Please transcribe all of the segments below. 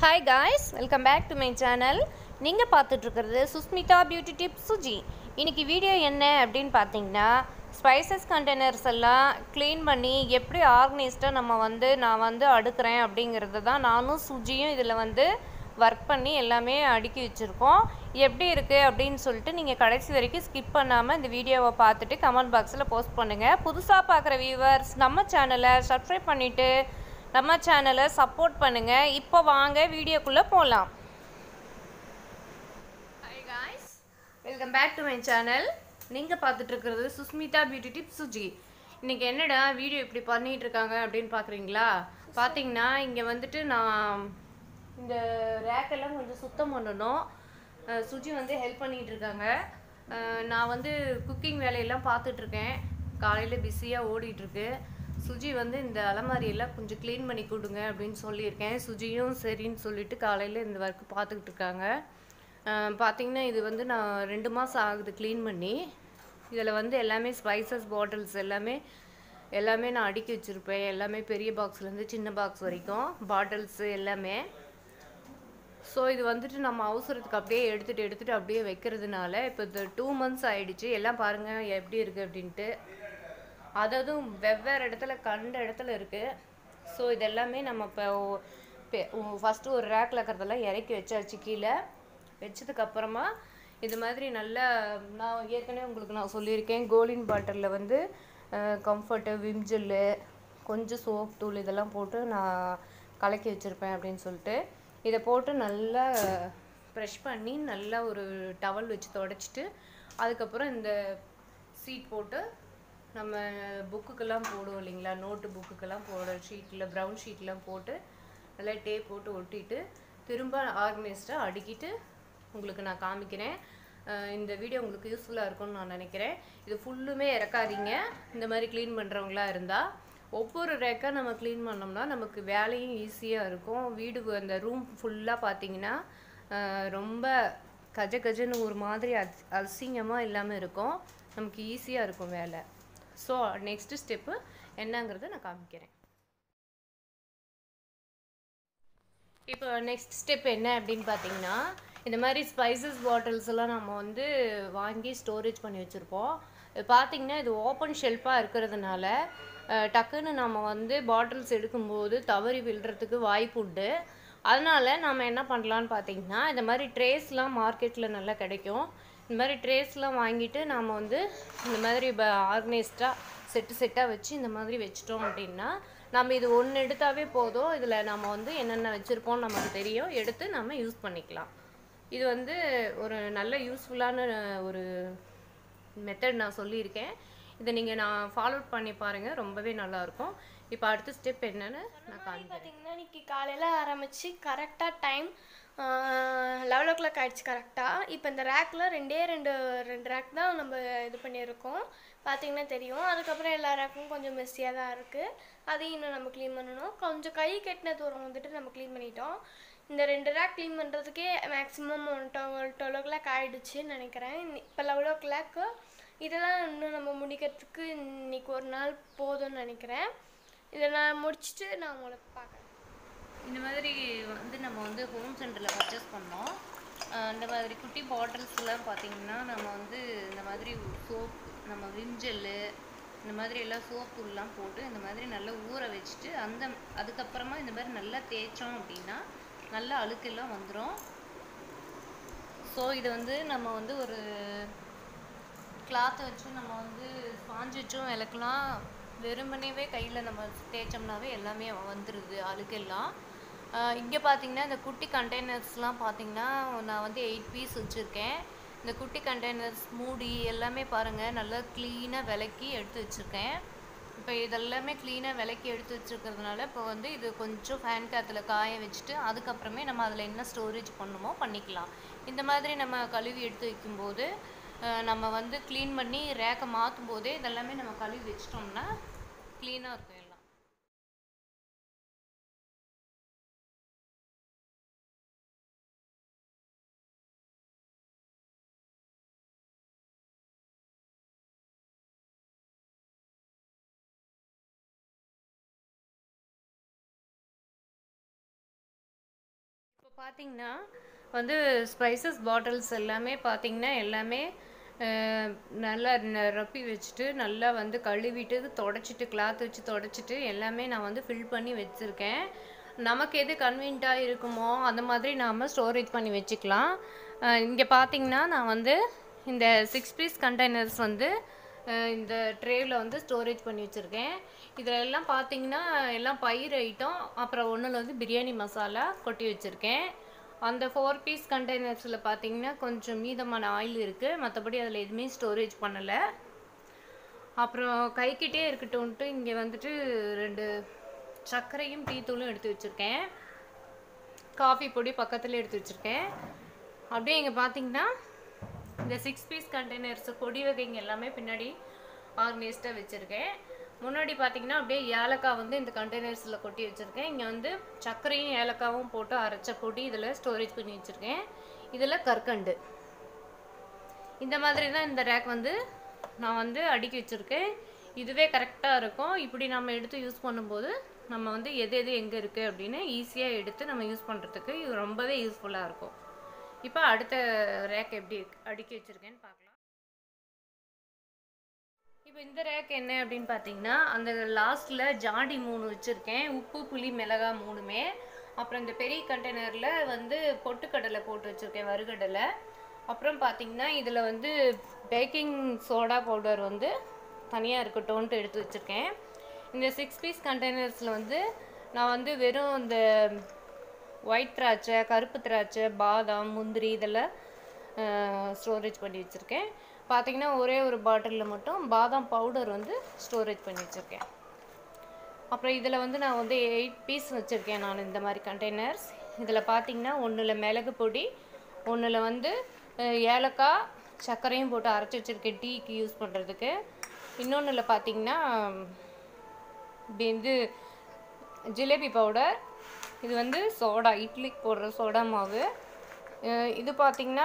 hi guys welcome back to my channel நீங்கள் பார்த்துட்ருக்கிறது Susmitha beauty tips Suji இன்னைக்கு வீடியோ என்ன அப்படின்னு பார்த்தீங்கன்னா ஸ்பைசஸ் கண்டெய்னர்ஸ் எல்லாம் க்ளீன் பண்ணி எப்படி ஆர்கனைஸ்டாக நம்ம வந்து நான் வந்து அடுக்கிறேன் அப்படிங்கிறது தான் நானும் சுஜியும் இதில் வந்து ஒர்க் பண்ணி எல்லாமே அடுக்கி வச்சுருக்கோம் எப்படி இருக்குது அப்படின்னு சொல்லிட்டு நீங்கள் கடைசி வரைக்கும் ஸ்கிப் பண்ணாமல் இந்த வீடியோவை பார்த்துட்டு கமெண்ட் பாக்ஸில் போஸ்ட் பண்ணுங்கள் புதுசாக பார்க்குற வியூவர்ஸ் நம்ம சேனலை சப்ஸ்கிரைப் பண்ணிவிட்டு நம்ம சேனலை சப்போர்ட் பண்ணுங்கள் இப்போ வாங்க வீடியோக்குள்ளே போகலாம் hi guys welcome back to my channel நீங்கள் பார்த்துட்டு இருக்கிறது சுஸ்மிதா பியூட்டி டிப் சுஜி இன்னைக்கு என்னடா வீடியோ இப்படி பண்ணிட்டு இருக்காங்க அப்படின்னு பார்க்குறீங்களா பார்த்தீங்கன்னா இங்கே வந்துட்டு நான் இந்த ரேக்கெல்லாம் கொஞ்சம் சுத்தம் பண்ணணும் அஹ் சுஜி வந்து ஹெல்ப் பண்ணிட்டு இருக்காங்க அஹ் நான் வந்து குக்கிங் வேலையெல்லாம் பார்த்துட்டு இருக்கேன் காலையில் பிஸியாக ஓடிட்டு இருக்கு சுஜி வந்து இந்த அலமாரி எல்லாம் கொஞ்சம் க்ளீன் பண்ணி கொடுங்க அப்படின்னு சொல்லியிருக்கேன் சுஜியும் சரின்னு சொல்லிட்டு காலையில் இந்த ஒர்க் பார்த்துக்கிட்டு இருக்காங்க அஹ் பார்த்தீங்கன்னா இது வந்து நான் ரெண்டு மாதம் ஆகுது க்ளீன் பண்ணி இதில் வந்து எல்லாமே ஸ்பைசஸ் பாட்டில்ஸ் எல்லாமே எல்லாமே நான் அடுக்கி வச்சுருப்பேன் எல்லாமே பெரிய பாக்ஸ்லேருந்து சின்ன பாக்ஸ் வரைக்கும் பாட்டில்ஸு எல்லாமே ஸோ இது வந்துட்டு நம்ம அவசரத்துக்கு அப்படியே எடுத்துகிட்டு எடுத்துகிட்டு அப்படியே வைக்கிறதுனால இப்போ இந்த டூ மந்த்ஸ் ஆயிடுச்சு எல்லாம் பாருங்கள் எப்படி இருக்குது அப்படின்ட்டு அததும் வெவ்வேறு இடத்துல கண்ட இடத்துல இருக்குது ஸோ இதெல்லாமே நம்ம இப்போ ஃபஸ்ட்டு ஒரு ரேக்கில் இருக்கிறதெல்லாம் இறக்கி வச்சாச்சு கீழே வச்சதுக்கப்புறமா இது மாதிரி நல்லா நான் ஏற்கனவே உங்களுக்கு நான் சொல்லியிருக்கேன் கோலின் பாட்டிலில் வந்து கம்ஃபர்ட்டு விம்ஜெல்லு கொஞ்சம் சோப் தூள் இதெல்லாம் போட்டு நான் கலக்கி வச்சுருப்பேன் அப்படின்னு சொல்லிட்டு இதை போட்டு நல்லா ப்ரெஷ் பண்ணி நல்லா ஒரு டவல் வச்சு தொடச்சிட்டு அதுக்கப்புறம் இந்த சீட் போட்டு நம்ம புக்குக்கெல்லாம் போடுவோம் இல்லைங்களா நோட்டு புக்குக்கெல்லாம் போடுற ஷீட்டில் ப்ரௌன் ஷீட்லாம் போட்டு நல்லா டேப் போட்டு ஒட்டிட்டு திரும்ப ஆர்கனைஸ்டாக அடுக்கிட்டு உங்களுக்கு நான் காமிக்கிறேன் அஹ் இந்த வீடியோ உங்களுக்கு யூஸ்ஃபுல்லாக இருக்கும்னு நான் நினைக்கிறேன் இது ஃபுல்லுமே இறக்காதீங்க இந்த மாதிரி க்ளீன் பண்ணுறவங்களா இருந்தால் ஒவ்வொரு ரேக்காக நம்ம க்ளீன் பண்ணோம்னா நமக்கு வேலையும் ஈஸியாக இருக்கும் வீடு அந்த ரூம் ஃபுல்லாக பார்த்தீங்கன்னா அஹ் ரொம்ப கஜ கஜன்னு ஒரு மாதிரி அஸ் அசிங்கமாக இல்லாமல் இருக்கும் நமக்கு ஈஸியாக இருக்கும் வேலை ஸோ நெக்ஸ்ட் ஸ்டெப்பு என்னங்கிறத நான் காமிக்கிறேன் இப்போ நெக்ஸ்ட் ஸ்டெப் என்ன அப்படின்னு பார்த்தீங்கன்னா இந்த மாதிரி ஸ்பைசஸ் பாட்டில்ஸ் எல்லாம் நம்ம வந்து வாங்கி ஸ்டோரேஜ் பண்ணி வச்சுருப்போம் இது பார்த்தீங்கன்னா இது ஓப்பன் ஷெல்ஃபாக இருக்கிறதுனால அஹ், டக்குன்னு நம்ம வந்து பாட்டில்ஸ் எடுக்கும்போது தவறி விழுறதுக்கு வாய்ப்பு உண்டு அதனால நம்ம என்ன பண்ணலான்னு பார்த்தீங்கன்னா இந்த மாதிரி ட்ரேஸ்லாம் மார்க்கெட்டில் நல்லா கிடைக்கும் இந்த மாதிரி ட்ரேஸ்லாம் வாங்கிட்டு நாம் வந்து இந்த மாதிரி ஆர்கனைஸ்டாக செட்டு செட்டாக வச்சு இந்த மாதிரி வச்சிட்டோம் அப்படின்னா நம்ம இது ஒன்று எடுத்தாவே போதும் இதில் நம்ம வந்து என்னென்ன வச்சுருப்போம் நமக்கு தெரியும் எடுத்து நம்ம யூஸ் பண்ணிக்கலாம் இது வந்து ஒரு நல்ல யூஸ்ஃபுல்லான ஒரு மெத்தட் நான் சொல்லியிருக்கேன் இதை நீங்கள் நான் ஃபாலோ பண்ணி பாருங்கள் ரொம்பவே நல்லாயிருக்கும் இப்போ அடுத்த ஸ்டெப் என்னன்னு நான் காமிக்கிறேன் பார்த்தீங்கன்னா இன்னைக்கு காலையில் ஆரம்பித்து கரெக்டாக டைம் லெவல் ஓ கிளாக் ஆயிடுச்சு கரெக்டாக இப்போ இந்த ரேக்கில் ரெண்டே ரெண்டு ரெண்டு ரேக் தான் நம்ம இது பண்ணியிருக்கோம் பார்த்தீங்கன்னா தெரியும் அதுக்கப்புறம் எல்லா ரேக்கும் கொஞ்சம் மெஸ்ஸியாக தான் இருக்குது அதையும் இன்னும் நம்ம க்ளீன் பண்ணணும் கொஞ்சம் கை கட்டின தூரம் வந்துட்டு நம்ம க்ளீன் பண்ணிட்டோம் இந்த ரெண்டு ரேக் க்ளீன் பண்ணுறதுக்கே maximum one twelve twelve o'clock ஆகிடுச்சின்னு நினைக்கிறேன் இப்போ லெவல் ஓ கிளாக்கு இதெல்லாம் இன்னும் நம்ம முடிக்கிறதுக்கு இன்னைக்கு ஒரு நாள் போதும்னு நினைக்கிறேன் இதை நான் முடிச்சுட்டு நான் உங்களுக்கு பார்க்குறேன் இந்த மாதிரி வந்து நம்ம வந்து ஹோம் சென்டரில் பர்ச்சேஸ் பண்ணோம் அஹ் இந்த மாதிரி குட்டி பாட்டில்ஸ்லாம் பார்த்தீங்கன்னா நம்ம வந்து இந்த மாதிரி சோப் நம்ம விம்ஜெல்லு இந்த மாதிரி எல்லாம் சோப் தூள்லாம் போட்டு இந்த மாதிரி நல்லா ஊற வச்சுட்டு அந்த அதுக்கப்புறமா இந்த மாதிரி நல்லா தேய்ச்சோம் அப்படின்னா நல்லா அழுக்கெல்லாம் வந்துடும் ஸோ இது வந்து நம்ம வந்து ஒரு கிளாத்தை வச்சு நம்ம வந்து ஸ்பாஞ்ச் வச்சும் விளக்கலாம் வெறுமனேவே கையில் நம்ம தேய்ச்சோம்னாவே எல்லாமே வந்துடுது அழுக்கெல்லாம் இங்கே பார்த்தீங்கன்னா இந்த குட்டி கண்டெய்னர்ஸ்லாம் பார்த்தீங்கன்னா நான் வந்து எயிட் பீஸ் வச்சுருக்கேன் இந்த குட்டி கண்டெய்னர்ஸ் மூடி எல்லாமே பாருங்கள் நல்லா க்ளீனாக விளக்கி எடுத்து வச்சுருக்கேன் இப்போ இதெல்லாமே க்ளீனாக விளக்கி எடுத்து வச்சுருக்கிறதுனால இப்போ வந்து இது கொஞ்சம் ஃபேன் காற்றுல காய வச்சுட்டு அதுக்கப்புறமே நம்ம அதில் என்ன ஸ்டோரேஜ் பண்ணுமோ பண்ணிக்கலாம் இந்த மாதிரி நம்ம கழுவி எடுத்து வைக்கும்போது அஹ், நம்ம வந்து க்ளீன் பண்ணி ரேக்கை மாற்றும் போதே இதெல்லாமே நம்ம கழுவி வச்சிட்டோம்னா க்ளீனாக இருக்கும் எல்லாம் பார்த்தீங்கன்னா வந்து ஸ்பைசஸ் பாட்டில்ஸ் எல்லாமே பார்த்தீங்கன்னா எல்லாமே அஹ், நல்லா நிரப்பி வச்சுட்டு நல்லா வந்து கழுவிட்டு தொடச்சிட்டு கிளாத் வச்சு தொடச்சிட்டு எல்லாமே நான் வந்து ஃபில் பண்ணி வச்சுருக்கேன் நமக்கு எது கன்வீனியண்ட்டாக இருக்குமோ அந்த மாதிரி நாம் ஸ்டோரேஜ் பண்ணி வச்சுக்கலாம் இங்கே பார்த்தீங்கன்னா நான் வந்து இந்த சிக்ஸ் பீஸ் கண்டெய்னர்ஸ் வந்து அஹ், இந்த ட்ரேவில் வந்து ஸ்டோரேஜ் பண்ணி வச்சுருக்கேன் இதில் எல்லாம் பார்த்தீங்கன்னா எல்லாம் பயிர் ஐட்டம் அப்புறம் ஒன்றில் வந்து பிரியாணி மசாலா கொட்டி வச்சுருக்கேன் அந்த ஃபோர் பீஸ் கண்டெய்னர்ஸில் பார்த்தீங்கன்னா கொஞ்சம் மீதமான ஆயில் இருக்குது மற்றபடி அதில் எதுவுமே ஸ்டோரேஜ் பண்ணலை அப்புறம் கைக்கிட்டே இருக்கட்டும்ன்ட்டு இங்கே வந்துட்டு ரெண்டு சர்க்கரையும் டீ தூளும் எடுத்து வச்சுருக்கேன் காஃபி பொடி பக்கத்தில் எடுத்து வச்சுருக்கேன் அப்படியே இங்கே பார்த்தீங்கன்னா இந்த சிக்ஸ் பீஸ் கண்டெய்னர்ஸ் பொடி வகைங்க எல்லாமே பின்னாடி ஆர்கனைஸ்டாக வச்சுருக்கேன் முன்னாடி பார்த்தீங்கன்னா அப்படியே ஏலக்காய் வந்து இந்த கண்டெய்னர்ஸில் கொட்டி வச்சுருக்கேன் இங்கே வந்து சர்க்கரையும் ஏலக்காவும் போட்டு அரைச்ச பொடி இதில் ஸ்டோரேஜ் பண்ணி வச்சுருக்கேன் இதில் கற்கண்டு இந்த மாதிரி தான் இந்த ரேக் வந்து நான் வந்து அடுக்கி வச்சுருக்கேன் இதுவே கரெக்டாக இருக்கும் இப்படி நம்ம எடுத்து யூஸ் பண்ணும்போது நம்ம வந்து எது எது எங்கே இருக்குது அப்படின்னு ஈஸியாக எடுத்து நம்ம யூஸ் பண்ணுறதுக்கு இது ரொம்பவே யூஸ்ஃபுல்லாக இருக்கும் இப்போ அடுத்த ரேக் எப்படி இருக்கு- அடுக்கி வச்சுருக்கேன்னு பார்க்கலாம் இப்போ இந்த ரேக் என்ன அப்படின்னு பார்த்தீங்கன்னா அந்த லாஸ்ட்டில் ஜாடி மூணு வச்சுருக்கேன் உப்பு புளி மிளகாய் மூணுமே அப்புறம் இந்த பெரிய கண்டெய்னரில் வந்து பொட்டுக்கடலை போட்டு வச்சுருக்கேன் வறுகடலை அப்புறம் பார்த்தீங்கன்னா இதில் வந்து பேக்கிங் சோடா பவுடர் வந்து தனியாக இருக்கட்டும்ன்ட்டு எடுத்து வச்சுருக்கேன் இந்த சிக்ஸ் பீஸ் கண்டெய்னர்ஸில் வந்து நான் வந்து வெறும் இந்த ஒயிட் திராட்சை கருப்பு திராட்சை பாதாம் முந்திரி இதெல்லாம் ஸ்டோரேஜ் பண்ணி வச்சுருக்கேன் பார்த்தீங்கன்னா ஒரே ஒரு பாட்டிலில் மட்டும் பாதாம் பவுடர் வந்து ஸ்டோரேஜ் பண்ணி வச்சுருக்கேன் அப்புறம் இதில் வந்து நான் வந்து எயிட் பீஸ் வச்சுருக்கேன் நான் இந்த மாதிரி கண்டெய்னர்ஸ் இதில் பார்த்தீங்கன்னா ஒன்றில் மிளகு பொடி ஒன்றில் வந்து அஹ், ஏலக்காய் சர்க்கரையும் போட்டு அரைச்சி வச்சுருக்கேன் டீக்கு யூஸ் பண்ணுறதுக்கு இன்னொன்றில் பார்த்தீங்கன்னா இப்படி வந்து ஜிலேபி பவுடர் இது வந்து சோடா இட்லிக்கு போடுற சோடா மாவு அஹ் இது பார்த்திங்கன்னா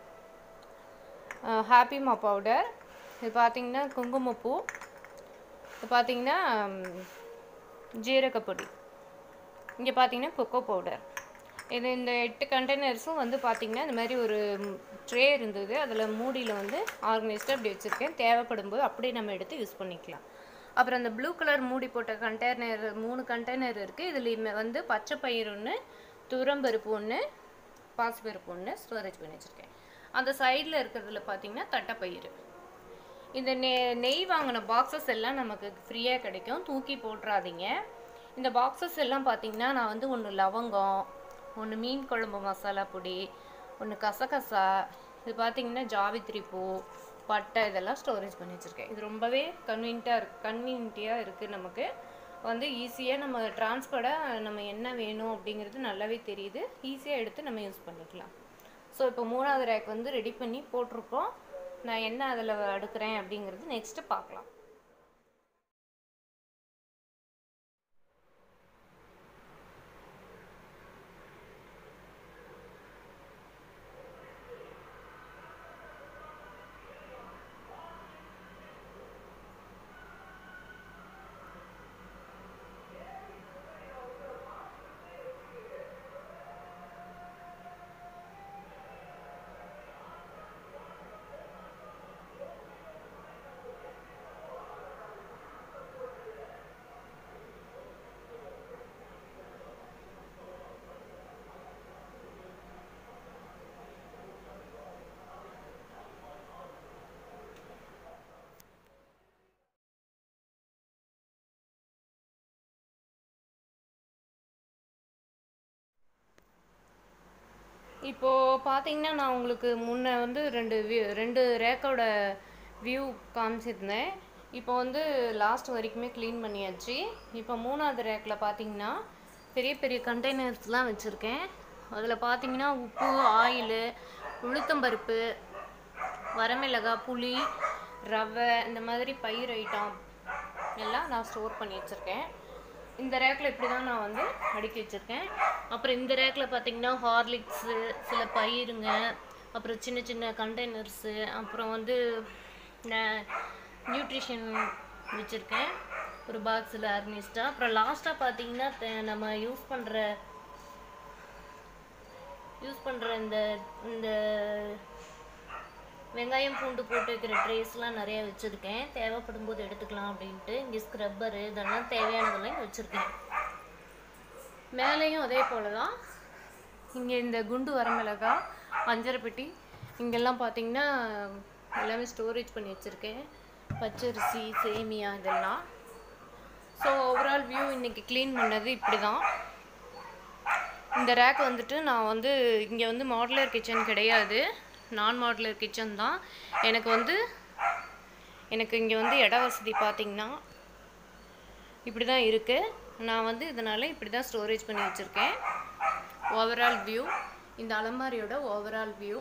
ஹாப்பிமா பவுடர் இது பார்த்திங்கன்னா குங்குமப்பூ இது பார்த்திங்கன்னா ம், ஜீரகப்பொடி இங்கே பார்த்தீங்கன்னா கொக்கோ பவுடர் இது இந்த எட்டு கண்டெய்னர்ஸும் வந்து பார்த்திங்கன்னா இந்த மாதிரி ஒரு ட்ரே இருந்தது அதில் மூடியில் வந்து ஆர்கனைஸ்டாக அப்படி வச்சுருக்கேன் தேவைப்படும் போது அப்படியே நம்ம எடுத்து யூஸ் பண்ணிக்கலாம் அப்புறம் அந்த ப்ளூ கலர் மூடி போட்ட கண்டெய்னர் மூணு கண்டெய்னர் இருக்குது இதில் வந்து பச்சை பயிர் ஒன்று துவரம்பருப்பு ஒன்று பாசிப்பருப்பு ஒன்று ஸ்டோரேஜ் பண்ணி வச்சுருக்கேன் அந்த சைடில் இருக்கிறதுல பார்த்தீங்கன்னா தட்டைப்பயிறு இந்த நெ நெய் வாங்கின பாக்ஸஸ் எல்லாம் நமக்கு ஃப்ரீயாக கிடைக்கும் தூக்கி போட்டுறாதீங்க இந்த பாக்ஸஸ் எல்லாம் பார்த்தீங்கன்னா நான் வந்து ஒன்று லவங்கம் ஒன்று மீன் குழம்பு மசாலா பொடி ஒன்று கசகசா இது பார்த்தீங்கன்னா ஜாவித்ரி பூ பட்டை இதெல்லாம் ஸ்டோரேஜ் பண்ணி வச்சுருக்கேன் இது ரொம்பவே கன்வீனியண்ட்டாக இருக்கு கன்வீனியன்ட்டியாக இருக்குது நமக்கு வந்து ஈஸியாக நம்ம டிரான்ஸ்பர்டாக நம்ம என்ன வேணும் அப்படிங்கிறது நல்லாவே தெரியுது ஈஸியாக எடுத்து நம்ம யூஸ் பண்ணிக்கலாம் ஸோ இப்போ மூணாவது ரேக் வந்து ரெடி பண்ணி போட்டிருக்கோம் நான் என்ன அதில் அடுக்கிறேன் அப்படிங்கிறது நெக்ஸ்ட்டு பார்க்கலாம் இப்போது பார்த்தீங்கன்னா நான் உங்களுக்கு முன்ன வந்து ரெண்டு வியூ ரெண்டு ரேக்கோட வியூ காமிச்சிருந்தேன் இப்போ வந்து லாஸ்ட் வரைக்குமே க்ளீன் பண்ணியாச்சு இப்போ மூணாவது ரேக்கில் பார்த்தீங்கன்னா பெரிய பெரிய கண்டெய்னர்ஸ்லாம் வச்சுருக்கேன் அதில் பார்த்தீங்கன்னா உப்பு ஆயிலு உளுத்தம்பருப்பு வரமிளகாய் புளி ரவை இந்த மாதிரி பயிர் ஐட்டம் எல்லாம் நான் ஸ்டோர் பண்ணி வச்சுருக்கேன் இந்த ரேக்கில் இப்படி தான் நான் வந்து அடுக்கி வச்சுருக்கேன் அப்புறம் இந்த ரேக்கில் பார்த்தீங்கன்னா ஹார்லிக்ஸு சில பயிருங்க அப்புறம் சின்ன சின்ன கண்டெய்னர்ஸு அப்புறம் வந்து நியூட்ரிஷன் வச்சுருக்கேன் ஒரு பாக்ஸில் ஆர்கனைஸ்டாக அப்புறம் லாஸ்ட்டாக பார்த்தீங்கன்னா த- நம்ம யூஸ் பண்ணுற யூஸ் பண்ணுற இந்த இந்த வெங்காயம் பூண்டு போட்டு வைக்கிற ட்ரேஸ்லாம் நிறைய வச்சுருக்கேன் தேவைப்படும் போது எடுத்துக்கலாம் அப்படின்ட்டு இங்கே ஸ்க்ரப்பரு இதெல்லாம் தேவையானதெல்லாம் இங்கே வச்சுருக்கேன் மேலேயும் அதே போல தான் இங்கே இந்த குண்டு வரமிளகா அஞ்சரை பெட்டி இங்கெல்லாம் பார்த்தீங்கன்னா எல்லாமே ஸ்டோரேஜ் பண்ணி வச்சுருக்கேன் பச்சரிசி சேமியா இதெல்லாம் ஸோ ஓவரால் வியூ இன்னைக்கு க்ளீன் பண்ணது இப்படி தான் இந்த ரேக் வந்துட்டு நான் வந்து இங்கே வந்து மாடுலர் கிச்சன் கிடையாது நான் மாடுலர் கிச்சன் தான் எனக்கு வந்து எனக்கு இங்கே வந்து இட வசதி பார்த்தீங்கன்னா இப்படி தான் இருக்குது நான் வந்து இதனால் இப்படி தான் ஸ்டோரேஜ் பண்ணி வச்சுருக்கேன் ஓவரால் வியூ இந்த அலமாரியோட ஓவரால் வியூ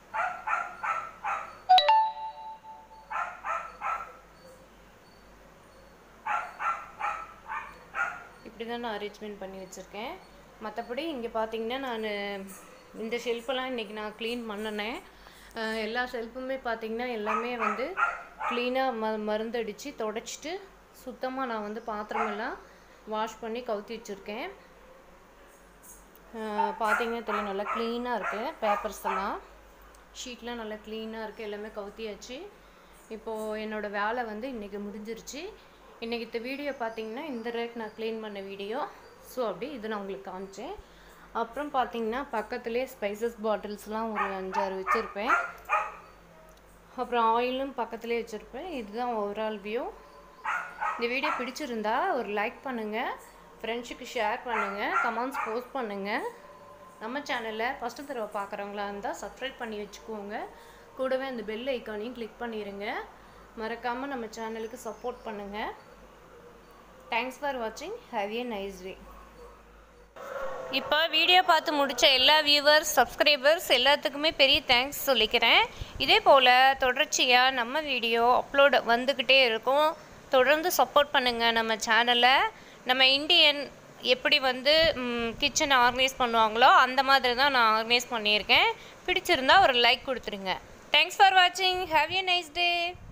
இப்படி தான் நான் அரேஞ்ச்மெண்ட் பண்ணி வச்சுருக்கேன் மற்றபடி இங்கே பார்த்தீங்கன்னா நான் இந்த ஷெல்ஃபெல்லாம் இன்றைக்கி நான் க்ளீன் பண்ணினேன் அஹ் எல்லா ஷெல்ஃபுமே பார்த்தீங்கன்னா எல்லாமே வந்து க்ளீனாக ம மருந்தடித்து தொடச்சிட்டு சுத்தமாக நான் வந்து பாத்திரமெல்லாம் வாஷ் பண்ணி கவுத்தி வச்சுருக்கேன் பார்த்தீங்கன்னா தெரியும் நல்லா க்ளீனாக இருக்குது பேப்பர்ஸ் எல்லாம் ஷீட்லாம் நல்லா க்ளீனாக இருக்குது எல்லாமே கவுத்தியாச்சு இப்போது என்னோடய வேலை வந்து இன்றைக்கி முடிஞ்சிருச்சு இன்றைக்கி இந்த வீடியோ பார்த்தீங்கன்னா இந்த ரேக் நான் க்ளீன் பண்ண வீடியோ ஸோ அப்படி இது நான் உங்களுக்கு காமிச்சேன் அப்புறம் பார்த்தீங்கன்னா பக்கத்துலேயே ஸ்பைசஸ் பாட்டில்ஸ்லாம் ஒரு அஞ்சாறு வச்சுருப்பேன் அப்புறம் ஆயிலும் பக்கத்துலேயே வச்சுருப்பேன் இதுதான் ஓவரால் வியூ இந்த வீடியோ பிடிச்சிருந்தா ஒரு லைக் பண்ணுங்கள் ஃப்ரெண்ட்ஸுக்கு ஷேர் பண்ணுங்கள் கமெண்ட்ஸ் போஸ்ட் பண்ணுங்கள் நம்ம சேனலை ஃபஸ்ட்டு தடவை பார்க்குறவங்களா இருந்தால் சப்ஸ்கிரைப் பண்ணி வச்சுக்கோங்க கூடவே அந்த பெல் ஐக்கானையும் கிளிக் பண்ணிடுங்க மறக்காமல் நம்ம சேனலுக்கு சப்போர்ட் பண்ணுங்கள் தேங்க்ஸ் ஃபார் வாட்சிங் ஹாவ் ஏ நைஸ் டே இப்போ வீடியோ பார்த்து முடித்த எல்லா வியூவர்ஸ் சப்ஸ்கிரைபர்ஸ் எல்லாத்துக்குமே பெரிய தேங்க்ஸ் சொல்லிக்கிறேன் இதே போல் தொடர்ச்சியாக நம்ம வீடியோ அப்லோட் வந்துக்கிட்டே இருக்கும் தொடர்ந்து சப்போர்ட் பண்ணுங்கள் நம்ம சேனலை நம்ம இந்தியன் எப்படி வந்து கிச்சனை ஆர்கனைஸ் பண்ணுவாங்களோ அந்த மாதிரி தான் நான் ஆர்கனைஸ் பண்ணியிருக்கேன் பிடிச்சிருந்தா ஒரு லைக் கொடுத்துருங்க தேங்க்ஸ் ஃபார் வாட்சிங் ஹாவ் ஏ நைஸ் டே